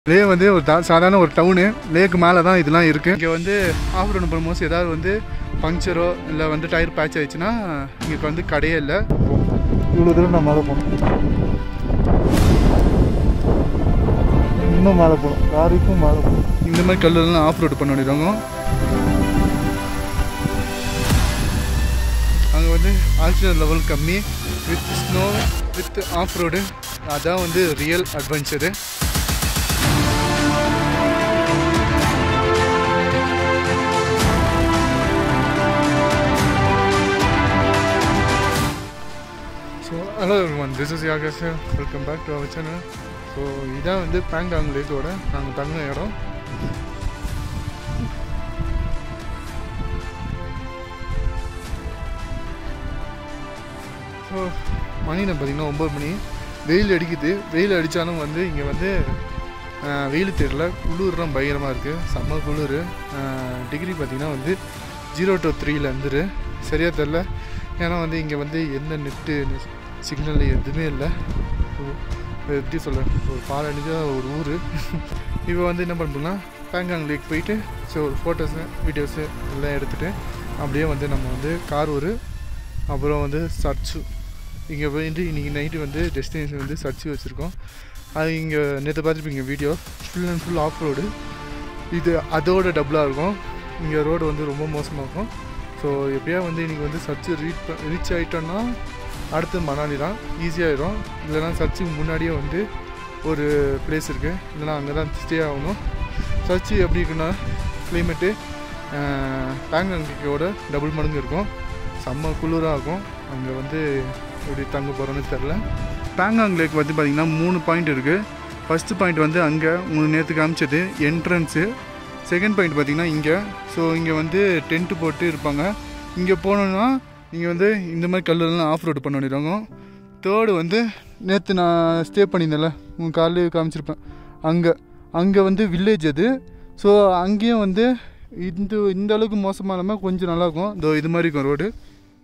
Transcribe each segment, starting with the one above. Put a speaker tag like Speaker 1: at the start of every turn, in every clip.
Speaker 1: லே வந்து ஒரு தா சாதாரண ஒரு டவுனு லேக்கு மேலே தான் இதெல்லாம் இருக்குது இங்கே வந்து ஆஃப் ரோடு பண்ணும்போது ஏதாவது வந்து பங்க்சரோ இல்லை வந்து டயர் பேட்ச் ஆயிடுச்சுன்னா இங்கே வந்து கடையே இல்லை
Speaker 2: இவ்வளோ தூரம் நான் மேலே போகணும் இன்னும் மேலே போகணும் லாரிக்கும் மேலே போகணும்
Speaker 1: இந்த மாதிரி கல்லெல்லாம் ஆஃப் ரோடு பண்ண வேண்டியவங்க அங்கே வந்து ஆக்சிஜன் லெவல் கம்மி with snow with off road அதான் வந்து real adventure so hello one this is யாகஸ் welcome back to our channel so இதான் வந்து பேங்காங் லேக்கோட நாங்கள் தங்கின இடம் ஸோ மணி நான் பார்த்தீங்கன்னா ஒம்பது மணி வெயில் அடிக்குது வெயில் அடித்தாலும் வந்து இங்கே வந்து ஆஹ், வெயில் தெரியல குளிர்லாம் பயங்கரமாக இருக்குது செம்ம குளிர் டிகிரி பார்த்திங்கன்னா வந்து ஜீரோ டு த்ரீல இருந்துரு சரியாக தெரில ஏன்னா வந்து இங்கே வந்து எந்த நெட்டு சிக்னல் எதுவுமே இல்லை ஸோ எப்படி சொல்ல ஒரு பாலடிஞ்ச ஒரு ஊர் இப்போ வந்து என்ன பண்ணுறோம்னா பேங்காங் லேக் போயிட்டு ஸோ ஒரு ஃபோட்டோஸு வீடியோஸு எல்லாம் எடுத்துகிட்டு அப்படியே வந்து நம்ம வந்து காரூர் அப்புறம் வந்து சர்ச்சு இங்கே போயிட்டு இன்றைக்கி நைட்டு வந்து டெஸ்டினேஷன் வந்து சர்ச்சு வச்சுருக்கோம் அது இங்கே நேற்று பார்த்துருப்பீங்க video full and full off road இது அதோட டபுளாக இருக்கும் இங்கே ரோடு வந்து ரொம்ப மோசமாக இருக்கும் ஸோ எப்படியா வந்து இன்றைக்கி வந்து சர்ச்சு ரீச் ரீச் ஆகிட்டோன்னா அடுத்து மணாலி தான் ஈஸியாகிடும் இல்லைனா சர்ச்சுக்கு முன்னாடியே வந்து ஒரு பிளேஸ் இருக்குது இல்லைனா அங்கே தான் ஸ்டே ஆகணும் சர்ச்சு எப்படி இருக்குன்னா கிளைமேட்டு பேங்காங்கோட டபுள் மடங்கு இருக்கும் செம்ம குளிராக இருக்கும் அங்கே வந்து எப்படி தங்க போகிறோன்னு தெரில பேங்காங் லேக் வந்து பார்த்திங்கன்னா மூணு பாயிண்ட் இருக்குது ஃபஸ்ட்டு பாயிண்ட் வந்து அங்கே உங்களுக்கு நேற்று காமிச்சது என்ட்ரன்ஸு செகண்ட் பாயிண்ட் பார்த்திங்கன்னா இங்கே ஸோ இங்கே வந்து டென்ட்டு போட்டு இருப்பாங்க இங்கே போனோன்னா நீங்கள் வந்து இந்த மாதிரி கல்லெல்லாம் ஆஃப் ரோடு பண்ண வேண்டியவங்க தேர்டு வந்து நேற்று நான் ஸ்டே பண்ணியிருந்தேன்ல உங்கள் காலையில் காமிச்சிருப்பேன் அங்கே அங்கே வந்து வில்லேஜ் அது ஸோ அங்கேயும் வந்து இந்த இந்த அளவுக்கு மோசமாக இல்லாமல் கொஞ்சம் நல்லாயிருக்கும் இதோ இது மாதிரி இருக்கும் ரோடு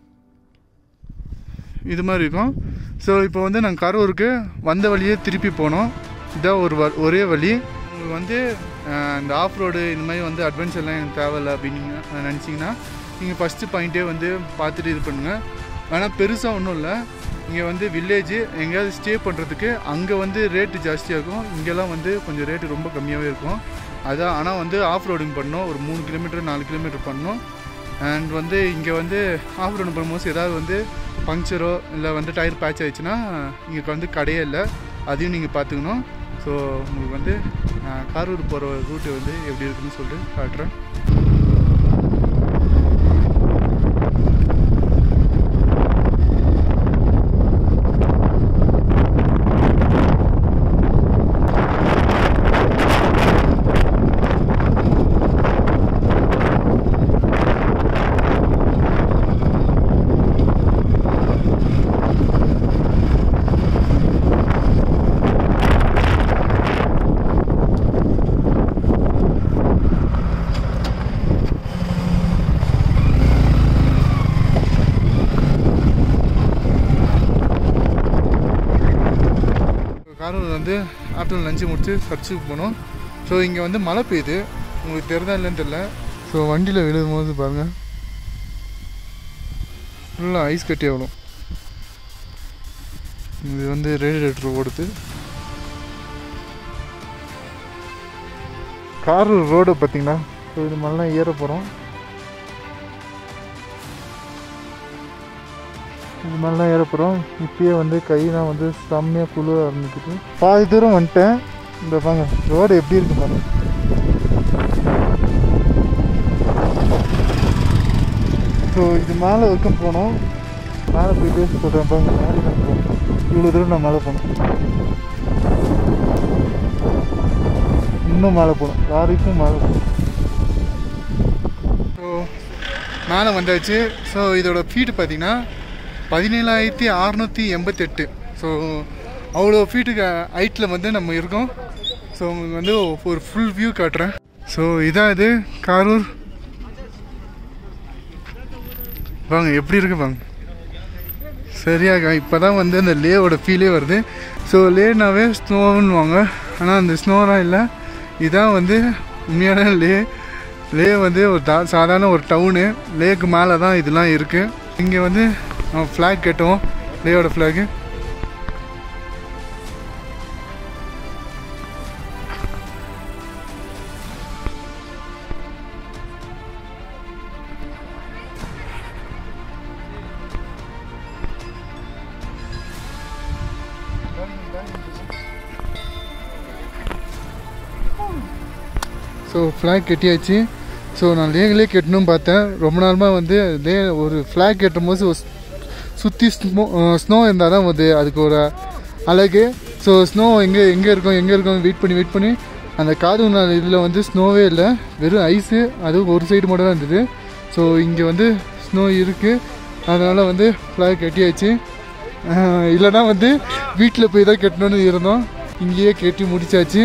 Speaker 1: இது மாதிரி இருக்கும் ஸோ இப்போ வந்து நாங்கள் கரூருக்கு வந்த வழியே திருப்பி போனோம் இதான் ஒரு வ ஒரே வழி உங்களுக்கு வந்து அஹ், இந்த ஆஃப் ரோடு இந்த மாதிரி வந்து அட்வென்ச்சர்லாம் எனக்கு தேவையில்ல அப்படின்னு நீங்கள் நினச்சிங்கன்னா நீங்கள் ஃபஸ்ட்டு பாயிண்ட்டே வந்து பார்த்துட்டு இது பண்ணுங்கள் ஆனால் பெருசாக ஒன்றும் இல்லை இங்கே வந்து வில்லேஜ் எங்கேயாவது ஸ்டே பண்ணுறதுக்கு அங்கே வந்து ரேட்டு ஜாஸ்தியாக இருக்கும் இங்கெல்லாம் வந்து கொஞ்சம் ரேட்டு ரொம்ப கம்மியாகவே இருக்கும் அதான் ஆனால் வந்து ஆஃப் ரோடிங் பண்ணோம் ஒரு மூணு கிலோமீட்டர் நாலு கிலோமீட்டர் பண்ணோம் அண்ட் வந்து இங்கே வந்து ஆஃப் ரோடு பண்ணும்போது ஏதாவது வந்து பங்க்சரோ இல்லை வந்து டயர் பேட்ச் ஆயிடுச்சுன்னா இங்கே வந்து கடையே இல்லை அதையும் நீங்கள் பார்த்துக்கணும் ஸோ உங்களுக்கு வந்து அஹ், காரூர் போகிற ரூட்டு வந்து எப்படி இருக்குன்னு சொல்லிட்டு காட்டுறேன் காரூர் வந்து ஆஃப்டர்நூன் லஞ்சு முடிச்சு சர்ச்சுக்கு போனோம் ஸோ இங்கே வந்து மழை பெய்யுது உங்களுக்கு தெரிதா இல்லைன்னு தெரில ஸோ வண்டியில் விழுகும் போது பாருங்கள் ஃபுல்லாக ஐஸ் கட்டி ஆகணும் இது வந்து ரேடியேட்டர் ஓடுது
Speaker 2: காரூர் ரோடு பார்த்தீங்கன்னா ஸோ இது மாதிரிலாம் ஏற போகிறோம் இது மாதிரிலாம் ஏற போகிறோம் இப்பயே வந்து கையெல்லாம் வந்து செம்மையாக குளிர ஆரம்பிக்குது பாதி தூரம் வந்துட்டேன் இந்த பாங்க ரோடு எப்படி இருக்கு பாருங்க ஸோ இது மேலே வரைக்கும் போனோம் மேலே போயிட்டு சொல்கிறேன் பாருங்க மேலே தான் போகணும் இவ்வளோ தூரம் நான் மேலே போகணும் இன்னும் மேலே போகணும் லாரிக்கும் மேலே போகணும்
Speaker 1: ஸோ மேலே வந்தாச்சு ஸோ இதோட ஃபீட்டு பார்த்தீங்கன்னா பதினேழாயிரத்தி அறநூற்றி எண்பத்தெட்டு ஸோ அவ்வளோ ஃபீட்டுக்கு ஹைட்டில் வந்து நம்ம இருக்கோம் ஸோ உங்களுக்கு வந்து ஒரு ஃபுல் வியூ காட்டுறேன் ஸோ இதான் இது காரூர் வாங்க எப்படி இருக்கு வாங்க சரியாக இப்போ தான் வந்து அந்த லேவோட ஃபீலே வருது ஸோ லேனாவே ஸ்னோன்னுவாங்க ஆனால் அந்த ஸ்னோலாம் இல்லை இதான் வந்து உண்மையான லே லே வந்து ஒரு தா சாதாரண ஒரு டவுனு லேக்கு மேலே தான் இதெல்லாம் இருக்குது இங்கே வந்து ஃப்ளாக் கட்டுவோம் லேயோட ஃப்ளாகு ஸோ ஃப்ளாக் கட்டியாச்சு ஸோ நான் லேகிலே கட்டணும் பார்த்தேன் ரொம்ப நாளமாக வந்து லே ஒரு ஃப்ளாக் கட்டும் போது சுற்றி ஸ்னோ ஸ்னோ இருந்தால் தான் வந்து அதுக்கு ஒரு அழகு ஸோ ஸ்னோ எங்கே எங்கே இருக்கும் எங்கே இருக்கும் வெயிட் பண்ணி வெயிட் பண்ணி அந்த காது இதில் வந்து ஸ்னோவே இல்லை வெறும் ஐஸு அதுவும் ஒரு சைடு மட்டும் தான் இருந்தது ஸோ இங்கே வந்து ஸ்னோ இருக்குது அதனால் வந்து ஃப்ளாக் கட்டியாச்சு அஹ் இல்லைன்னா வந்து வீட்டில் போய் தான் கட்டணும்னு இருந்தோம் இங்கேயே கட்டி முடிச்சாச்சு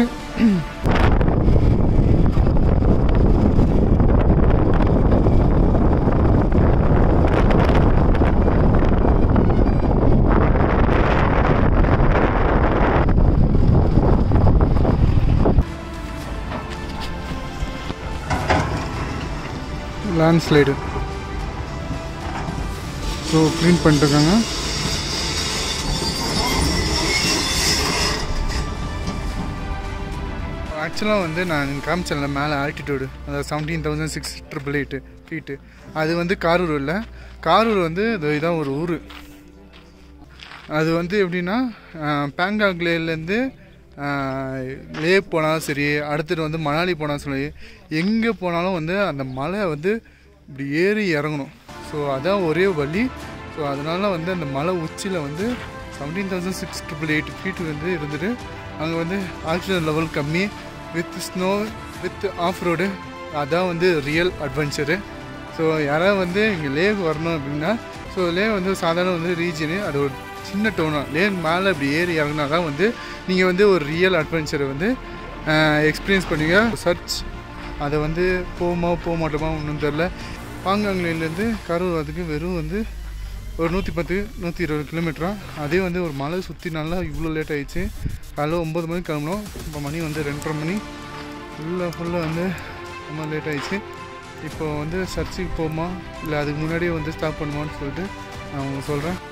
Speaker 1: லேண்ட்ஸ்லைடு ஸோ க்ளீன் பண்ணிட்டுருக்காங்க ஆக்சுவலாக வந்து நான் காமிச்சேன்ல மேலே ஆல்டிடியூடு அதாவது seventeen thousand six triple eight feet அது வந்து காரூர் இல்லை காரூர் வந்து இது இதான் ஒரு ஊர் அது வந்து எப்படின்னா பேங்காக்லேருந்து லே போனாலும் சரி அடுத்தது வந்து மணாலி போனாலும் சரி எங்கே போனாலும் வந்து அந்த மலை வந்து இப்படி ஏறி இறங்கணும் ஸோ அதான் ஒரே வழி ஸோ அதனால் வந்து அந்த மலை உச்சியில் வந்து seventeen thousand six triple eight feet வந்து இருந்துட்டு அங்கே வந்து ஆக்சிஜன் லெவல் கம்மி with snow with off road அதான் வந்து ரியல் அட்வென்ச்சரு ஸோ யாராவது வந்து இங்கே லேக் வரணும் அப்படின்னா ஸோ லே வந்து சாதாரண வந்து ரீஜனு அது ஒரு சின்ன டவுன் தான் லேக் மேலே இப்படி ஏறி இறங்கினா தான் வந்து நீங்கள் வந்து ஒரு ரியல் அட்வென்ச்சரை வந்து எக்ஸ்பீரியன்ஸ் பண்ணுவீங்க சர்ச் அதை வந்து போகுமா போக மாட்டோமா ஒன்றும் தெரில பாங்காங்லேருந்து கரூர் வரதுக்கு வெறும் வந்து ஒரு நூற்றி பத்து நூற்றி இருபது கிலோமீட்டரா அதே வந்து ஒரு மலை சுற்றி நல்லா இவ்வளோ லேட் ஆயிடுச்சு காலைல ஒம்பது மணிக்கு கிளம்பணும் இப்போ மணி வந்து ரெண்டரை மணி ஃபுல்லாக ஃபுல்லாக வந்து ரொம்ப லேட் ஆயிடுச்சு இப்போ வந்து சர்ச்சுக்கு போகுமா இல்லை அதுக்கு முன்னாடியே வந்து ஸ்டாப் பண்ணுமான்னு சொல்லிட்டு நான் உங்களுக்கு சொல்கிறேன்